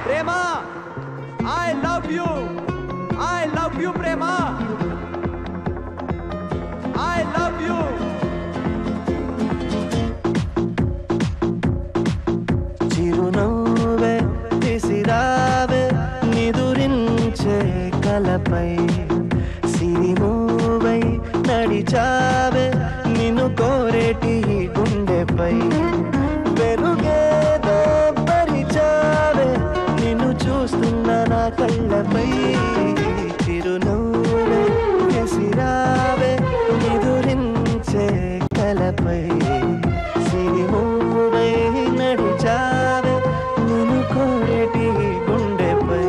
Prema I love you I love you ప్రేమ I love you చిరునవ్వే విసిరావే నిదురించే కలపై సిరిమూవై నడిచావే నిన్ను కోరేటి ఈ గుండెపై వెలుగేదో పరిచావే నిన్ను చూస్తున్న నా కళ్ళపై చిరునవ్వే విసిరావే నిదురించే కలపై సిరిమూవై నడిచావే నిన్ను కోరేటి ఈ గుండెపై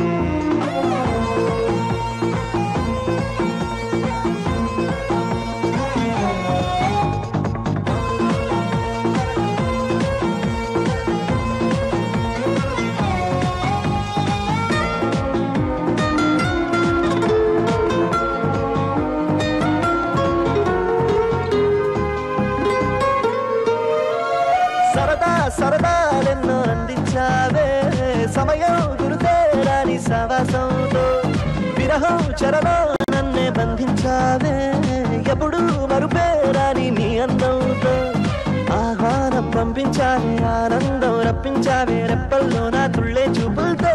సరదా సరదాలెన్నో అందించావే సమయం గురుతేరాని సవాసంతో విరహం చెరలో నన్నే బంధించావే ఎప్పుడు మరుపేరాని నీ అందంతో ఆహ్వానం పంపించావే ఆనందం రప్పించావే రెప్పల్లో నా తుళ్ళే చూపులతో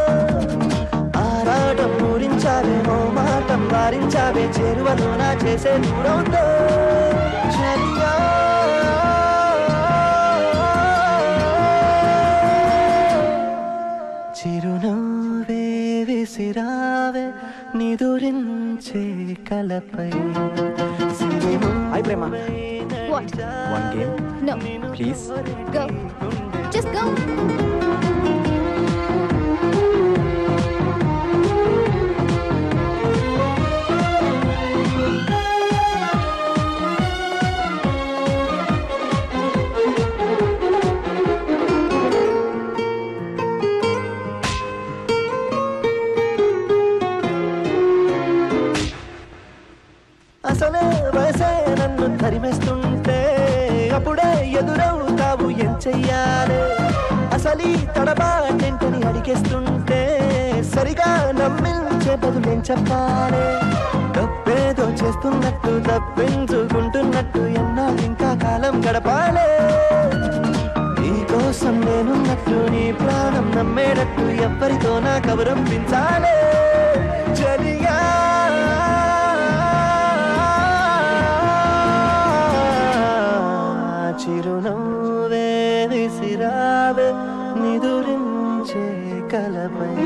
ఆరాటం పూరించావే ఓ మాటం వారించావే చేరువలో నా చేసే దూరంతో చలియా చిరునవ్వే విసిరావే నిదురించే కలపై హాయ్ ప్రేమ What? One game No. Please Go. Just go. అసలే వయసే నన్ను తరిమేస్తుంటే అప్పుడే ఎదురవుతావు ఏం చెయ్యాలి అసలీ తడబాటేంటని అడిగేస్తుంటే సరిగా నమ్మించే బదులేం చెప్పాలి తప్పేదో చేస్తున్నట్టు తప్పించుకుంటున్నట్టు ఎన్నాళ్ళు ఇంకా కాలం గడపాలి నీ కోసం నేనున్నట్టు నీ ప్రాణం నమ్మేటట్టు ఎవ్వరితో నా కబురం పించాలే చలియా చిరునవ్వే విసిరావే నిదురించే కలపై